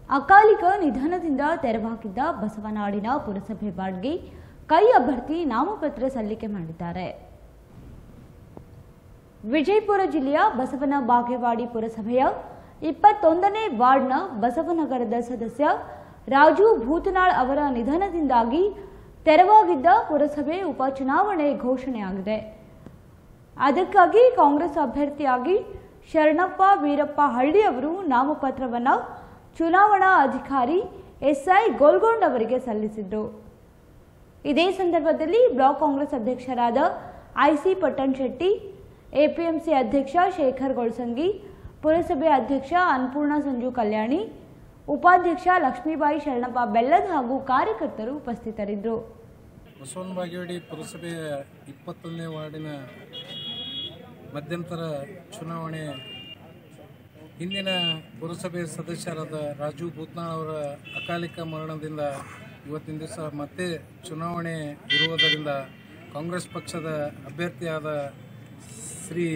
ಅಕಾಲಿಕ ನಿಧನದಿಂದ ತೆರವಾಗಿದ್ದ ಬಸವನಾಡಿನ ಪುರಸಭೆ ವಾರ್ಡ್ಗೆ ಕೈ ಅಭ್ಯರ್ಥಿ ನಾಮಪತ್ರ ಸಲ್ಲಿಕೆ ಮಾಡಿದ್ದಾರೆ ವಿಜಯಪುರ ಜಿಲ್ಲೆಯ ಬಸವನ ಬಾಗೇವಾಡಿ ಪುರಸಭೆಯ ಇಪ್ಪತ್ತೊಂದನೇ ವಾರ್ಡ್ನ ಬಸವನಗರದ ಸದಸ್ಯ ರಾಜು ಭೂತನಾಳ್ ಅವರ ನಿಧನದಿಂದಾಗಿ ತೆರವಾಗಿದ್ದ ಪುರಸಭೆ ಉಪಚುನಾವಣೆ ಘೋಷಣೆಯಾಗಿದೆ ಅದಕ್ಕಾಗಿ ಕಾಂಗ್ರೆಸ್ ಅಭ್ಯರ್ಥಿಯಾಗಿ ಶರಣಪ್ಪ ವೀರಪ್ಪ ಹಳ್ಳಿ ಅವರು ನಾಮಪತ್ರವನ್ನು ಚುನಾವಣಾ ಅಧಿಕಾರಿ ಎಸ್ಐ ಗೋಲ್ಗೊಂಡ್ ಅವರಿಗೆ ಸಲ್ಲಿಸಿದ್ರು ಇದೇ ಸಂದರ್ಭದಲ್ಲಿ ಬ್ಲಾಕ್ ಕಾಂಗ್ರೆಸ್ ಅಧ್ಯಕ್ಷರಾದ ಐಸಿ ಪಟ್ಟಣ್ ಶೆಟ್ಟಿ ಎಪಿಎಂಸಿ ಅಧ್ಯಕ್ಷ ಶೇಖರ್ ಗೊಳ್ಸಂಗಿ ಪುರಸಭೆ ಅಧ್ಯಕ್ಷ ಅನ್ನಪೂರ್ಣ ಸಂಜು ಕಲ್ಯಾಣಿ ಉಪಾಧ್ಯಕ್ಷ ಲಕ್ಷ್ಮೀಬಾಯಿ ಶರಣಪ್ಪ ಬೆಲ್ಲದ್ ಹಾಗೂ ಕಾರ್ಯಕರ್ತರು ಉಪಸ್ಥಿತರಿದ್ದರು ಬಸವನ ಬಾಗೇವಾಡಿ ಪುರಸಭೆಯ ಇಪ್ಪತ್ತೊಂದನೇ ವಾರ್ಡಿನ ಮಧ್ಯಂತರ ಚುನಾವಣೆ ಹಿಂದಿನ ಪುರಸಭೆ ಸದಸ್ಯರಾದ ರಾಜು ಭೂತ್ನಾಳ್ ಅವರ ಅಕಾಲಿಕ ಮರಣದಿಂದ ಇವತ್ತಿನ ದಿವಸ ಮತ್ತೆ ಚುನಾವಣೆ ಇರುವುದರಿಂದ ಕಾಂಗ್ರೆಸ್ ಪಕ್ಷದ ಅಭ್ಯರ್ಥಿಯಾದ ಶ್ರೀ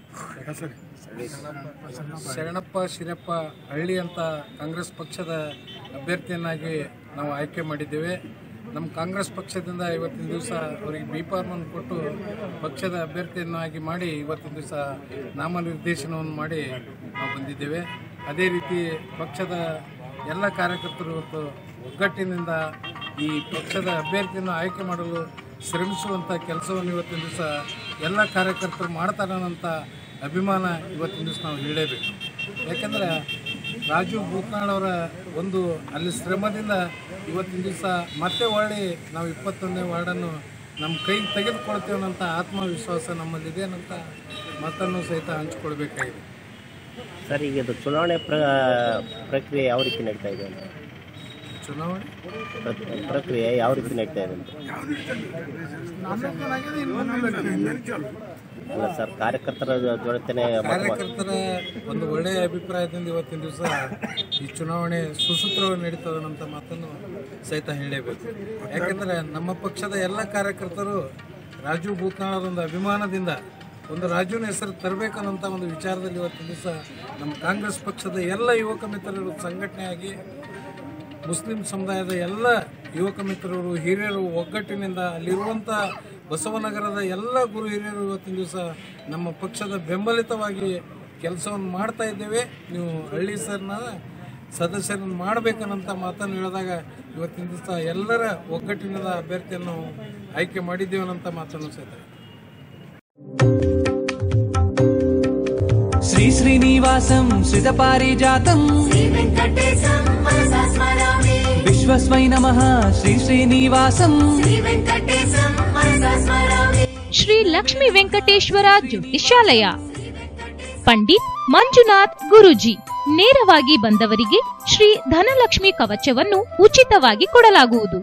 ಶರಣಪ್ಪ ಶಿರಪ್ಪ ಹಳ್ಳಿ ಅಂತ ಕಾಂಗ್ರೆಸ್ ಪಕ್ಷದ ಅಭ್ಯರ್ಥಿಯನ್ನಾಗಿ ನಾವು ಆಯ್ಕೆ ಮಾಡಿದ್ದೇವೆ ನಮ್ಮ ಕಾಂಗ್ರೆಸ್ ಪಕ್ಷದಿಂದ ಇವತ್ತಿನ ದಿವಸ ಅವರಿಗೆ ಬಿ ಫಾರ್ಮನ್ನು ಕೊಟ್ಟು ಪಕ್ಷದ ಅಭ್ಯರ್ಥಿಯನ್ನಾಗಿ ಮಾಡಿ ಇವತ್ತಿನ ದಿವಸ ನಾಮನಿರ್ದೇಶನವನ್ನು ಮಾಡಿ ನಾವು ಬಂದಿದ್ದೇವೆ ಅದೇ ರೀತಿ ಪಕ್ಷದ ಎಲ್ಲ ಕಾರ್ಯಕರ್ತರು ಇವತ್ತು ಒಗ್ಗಟ್ಟಿನಿಂದ ಈ ಪಕ್ಷದ ಅಭ್ಯರ್ಥಿಯನ್ನು ಆಯ್ಕೆ ಮಾಡಲು ಶ್ರಮಿಸುವಂಥ ಕೆಲಸವನ್ನು ಇವತ್ತಿನ ದಿವಸ ಎಲ್ಲ ಕಾರ್ಯಕರ್ತರು ಮಾಡ್ತಾರೆ ಅನ್ನೋಂಥ ಅಭಿಮಾನ ಇವತ್ತಿನ ದಿವಸ ನಾವು ಹೇಳಲೇಬೇಕು ಯಾಕೆಂದರೆ ರಾಜು ಭೂತ್ನಾಳ್ ಅವರ ಒಂದು ಅಲ್ಲಿ ಶ್ರಮದಿಂದ ಇವತ್ತಿನ ದಿವಸ ಮತ್ತೆ ಹೊಳ್ಳಿ ನಾವು ಇಪ್ಪತ್ತೊಂದನೇ ವಾರ್ಡನ್ನು ನಮ್ಮ ಕೈಗೆ ತೆಗೆದುಕೊಳ್ತೇವೆ ಅನ್ನೋಂಥ ಆತ್ಮವಿಶ್ವಾಸ ನಮ್ಮಲ್ಲಿದೆ ಅನ್ನೋಂಥ ಮಾತನ್ನು ಸಹಿತ ಹಂಚಿಕೊಳ್ಬೇಕಾಗಿದೆ ಸರ್ ಈಗ ಇದು ಚುನಾವಣೆ ಪ್ರ ಪ್ರಕ್ರಿಯೆ ಯಾವ ರೀತಿ ನಡೀತಾ ಇದೆ ಅಂತ ಚುನಾವಣೆ ಪ್ರಕ್- ಪ್ರಕ್ರಿಯೆ ಯಾವ ರೀತಿ ನಡೀತಾ ಇದೆ ಅಂತ ಅಲ್ಲ ಸರ್ ಕಾರ್ಯಕರ್ತರ ಜೊತೆನೆ ಕಾರ್ಯಕರ್ತರ ಒಂದು ಒಳ್ಳೆಯ ಅಭಿಪ್ರಾಯದಿಂದ ಇವತ್ತಿನ ದಿವಸ ಈ ಚುನಾವಣೆ ಸುಸೂತ್ರವಾಗಿ ನಡೀತದೆ ಅನ್ನೋಂಥ ಮಾತನ್ನು ಸಹಿತ ಹೇಳಲೇಬೇಕು ಯಾಕೆಂದರೆ ನಮ್ಮ ಪಕ್ಷದ ಎಲ್ಲ ಕಾರ್ಯಕರ್ತರು ರಾಜು ಭೂತ್ನಾಳರ ಒಂದು ಅಭಿಮಾನದಿಂದ ಒಂದು ರಾಜುನ ಹೆಸರು ತರಬೇಕನ್ನೋಂಥ ಒಂದು ವಿಚಾರದಲ್ಲಿ ಇವತ್ತಿನ ದಿವಸ ನಮ್ಮ ಕಾಂಗ್ರೆಸ್ ಪಕ್ಷದ ಎಲ್ಲ ಯುವಕ ಮಿತ್ರರು ಸಂಘಟನೆಯಾಗಿ ಮುಸ್ಲಿಂ ಸಮುದಾಯದ ಎಲ್ಲ ಯುವಕ ಮಿತ್ರರು ಹಿರಿಯರು ಒಗ್ಗಟ್ಟಿನಿಂದ ಅಲ್ಲಿರುವಂಥ ಬಸವನಗರದ ಎಲ್ಲ ಗುರು ಹಿರಿಯರು ಇವತ್ತಿನ ದಿವಸ ನಮ್ಮ ಪಕ್ಷದ ಬೆಂಬಲಿತವಾಗಿ ಕೆಲಸವನ್ನು ಮಾಡ್ತಾ ಇದ್ದೇವೆ ನೀವು ಹಳ್ಳಿ ಸರ್ನ ಸದಸ್ಯರನ್ನು ಮಾಡಬೇಕನ್ನಂತ ಮಾತನ್ನು ಹೇಳಿದಾಗ ಇವತ್ತಿನ ದಿವಸ ಎಲ್ಲರ ಒಗ್ಗಟ್ಟಿನಿಂದ ಅಭ್ಯರ್ಥಿಯನ್ನು ಆಯ್ಕೆ ಮಾಡಿದ್ದೇವೆ ಅನ್ನೋಂಥ ಮಾತನ್ನು ಸಹಿತ శ్రీ శ్రీనివాసం శ్రితపారిజాతం శ్రీవేంకటేశం మనసా స్మరామి విశ్వస్మై నమ శ్రీ శ్రీనివాసం శ్రీవేంకటేశం మనసా స్మరామి ಶ್ರೀ ಲಕ್ಷ್ಮೀ ವೆಂಕಟೇಶ್ವರ ಜ್ಯೋತಿಷಾಲಯ ಪಂಡಿತ್ ಮಂಜುನಾಥ್ ಗುರುಜಿ ನೇರವಾಗಿ ಬಂದವರಿಗೆ ಶ್ರೀ ಧನಲಕ್ಷ್ಮಿ ಕವಚವನ್ನು ಉಚಿತವಾಗಿ ಕೊಡಲಾಗುವುದು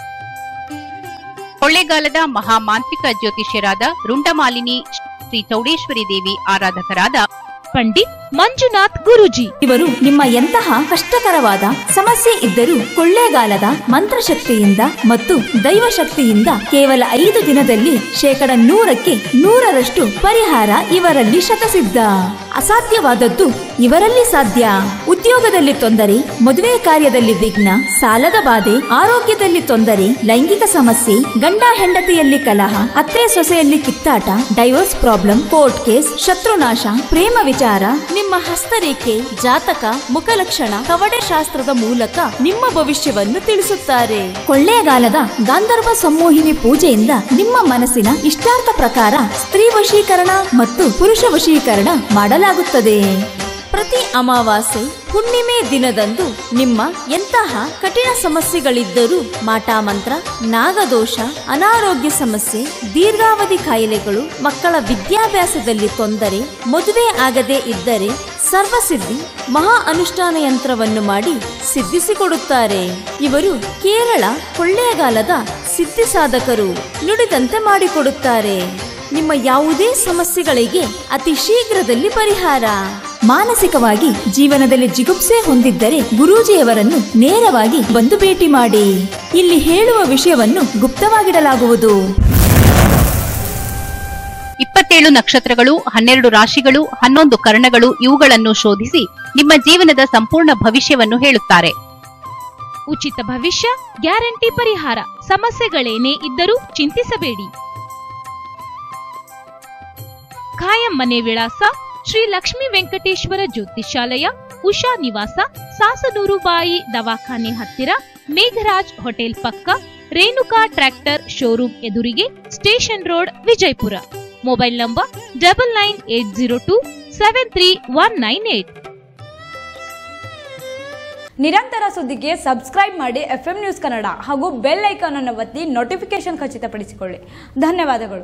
ಕೊಳ್ಳೇಗಾಲದ ಮಹಾಮಾಂತ್ರಿಕ ಜ್ಯೋತಿಷ್ಯರಾದ ರುಂಡಮಾಲಿನಿ ಶ್ರೀ ಚೌಡೇಶ್ವರಿ ದೇವಿ ಆರಾಧಕರಾದ ಪಂಡಿತ್ ಮಂಜುನಾಥ್ ಗುರುಜಿ ಇವರು ನಿಮ್ಮ ಎಂತಹ ಕಷ್ಟಕರವಾದ ಸಮಸ್ಯೆ ಇದ್ದರೂ ಕೊಳ್ಳೇಗಾಲದ ಮಂತ್ರಶಕ್ತಿಯಿಂದ ಮತ್ತು ದೈವಶಕ್ತಿಯಿಂದ ಕೇವಲ ಐದು ದಿನದಲ್ಲಿ ಶೇಕಡ ನೂರಕ್ಕೆ ನೂರರಷ್ಟು ಪರಿಹಾರ ಇವರಲ್ಲಿ ಶತಸಿದ್ಧ ಅಸಾಧ್ಯವಾದದ್ದು ಇವರಲ್ಲಿ ಸಾಧ್ಯ ಉದ್ಯೋಗದಲ್ಲಿ ತೊಂದರೆ ಮದುವೆ ಕಾರ್ಯದಲ್ಲಿ ವಿಘ್ನ ಸಾಲದ ಬಾಧೆ ಆರೋಗ್ಯದಲ್ಲಿ ತೊಂದರೆ ಲೈಂಗಿಕ ಸಮಸ್ಯೆ ಗಂಡ ಹೆಂಡತಿಯಲ್ಲಿ ಕಲಹ ಅತ್ತೆ ಸೊಸೆಯಲ್ಲಿ ಕಿತ್ತಾಟ ಡೈವೋರ್ಸ್ ಪ್ರಾಬ್ಲಮ್ ಕೋರ್ಟ್ ಕೇಸ್ ಶತ್ರುನಾಶ ಪ್ರೇಮ ವಿಚಾರ ನಿಮ್ಮ ಹಸ್ತರೇಖೆ ಜಾತಕ ಮುಖಲಕ್ಷಣ ಕವಡೆ ಶಾಸ್ತ್ರದ ಮೂಲಕ ನಿಮ್ಮ ಭವಿಷ್ಯವನ್ನು ತಿಳಿಸುತ್ತಾರೆ ಕೊಳ್ಳೇಗಾಲದ ಗಾಂಧರ್ವ ಸಂಮೋಹಿನಿ ಪೂಜೆಯಿಂದ ನಿಮ್ಮ ಮನಸ್ಸಿನ ಇಷ್ಟಾರ್ಥ ಪ್ರಕಾರ ಸ್ತ್ರೀ ವಶೀಕರಣ ಮತ್ತು ಪುರುಷ ವಶೀಕರಣ ಮಾಡಲಾಗುತ್ತದೆ ಪ್ರತಿ ಅಮಾವಾಸ್ಯೆ ಹುಣ್ಣಿಮೆ ದಿನದಂದು ನಿಮ್ಮ ಎಂತಹ ಕಠಿಣ ಸಮಸ್ಯೆಗಳಿದ್ದರೂ ಮಾಟಾಮಂತ್ರ ನಾಗದೋಷ ಅನಾರೋಗ್ಯ ಸಮಸ್ಯೆ ದೀರ್ಘಾವಧಿ ಕಾಯಿಲೆಗಳು ಮಕ್ಕಳ ವಿದ್ಯಾಭ್ಯಾಸದಲ್ಲಿ ತೊಂದರೆ ಮದುವೆ ಆಗದೇ ಇದ್ದರೆ ಸರ್ವಸಿದ್ಧಿ ಮಹಾ ಅನುಷ್ಠಾನ ಯಂತ್ರವನ್ನು ಮಾಡಿ ಸಿದ್ಧಿಸಿಕೊಡುತ್ತಾರೆ ಇವರು ಕೇರಳ ಕೊಳ್ಳೇಗಾಲದ ಸಿದ್ಧಿ ಸಾಧಕರು ನುಡಿದಂತೆ ಮಾಡಿಕೊಡುತ್ತಾರೆ ನಿಮ್ಮ ಯಾವುದೇ ಸಮಸ್ಯೆಗಳಿಗೆ ಅತಿ ಶೀಘ್ರದಲ್ಲಿ ಪರಿಹಾರ ಮಾನಸಿಕವಾಗಿ ಜೀವನದಲ್ಲಿ ಜಿಗುಪ್ಸೆ ಹೊಂದಿದ್ದರೆ ಗುರೂಜಿಯವರನ್ನು ನೇರವಾಗಿ ಬಂದು ಭೇಟಿ ಮಾಡಿ ಇಲ್ಲಿ ಹೇಳುವ ವಿಷಯವನ್ನು ಗುಪ್ತವಾಗಿಡಲಾಗುವುದು ಇಪ್ಪತ್ತೇಳು ನಕ್ಷತ್ರಗಳು ಹನ್ನೆರಡು ರಾಶಿಗಳು ಹನ್ನೊಂದು ಕರ್ಣಗಳು ಇವುಗಳನ್ನು ಶೋಧಿಸಿ ನಿಮ್ಮ ಜೀವನದ ಸಂಪೂರ್ಣ ಭವಿಷ್ಯವನ್ನು ಹೇಳುತ್ತಾರೆ ಉಚಿತ ಭವಿಷ್ಯ ಗ್ಯಾರಂಟಿ ಪರಿಹಾರ ಸಮಸ್ಯೆಗಳೇನೇ ಇದ್ದರೂ ಚಿಂತಿಸಬೇಡಿ ಖಾಯಂ ಮನೆ ವಿಳಾಸ ಶ್ರೀ ಲಕ್ಷ್ಮೀ ವೆಂಕಟೇಶ್ವರ ಜ್ಯೋತಿಷಾಲಯ ಉಷಾ ನಿವಾಸ ಸಾಸನೂರು ಬಾಯಿ ದವಾಖಾನೆ ಹತ್ತಿರ ಮೇಘರಾಜ್ ಹೋಟೆಲ್ ಪಕ್ಕ ರೇಣುಕಾ ಟ್ರ್ಯಾಕ್ಟರ್ ಶೋರೂಮ್ ಎದುರಿಗೆ station road Vijayapura mobile number double nine eight zero two seven three one nine eight ನಿರಂತರ ಸುದ್ದಿಗೆ ಸಬ್ಸ್ಕ್ರೈಬ್ ಮಾಡಿ ಎಫ್ ನ್ಯೂಸ್ ಕನ್ನಡ ಹಾಗೂ ಬೆಲ್ ಐಕಾನ್ ಅನ್ನು ಒತ್ತಿ ನೋಟಿಫಿಕೇಶನ್ ಖಚಿತಪಡಿಸಿಕೊಳ್ಳಿ ಧನ್ಯವಾದಗಳು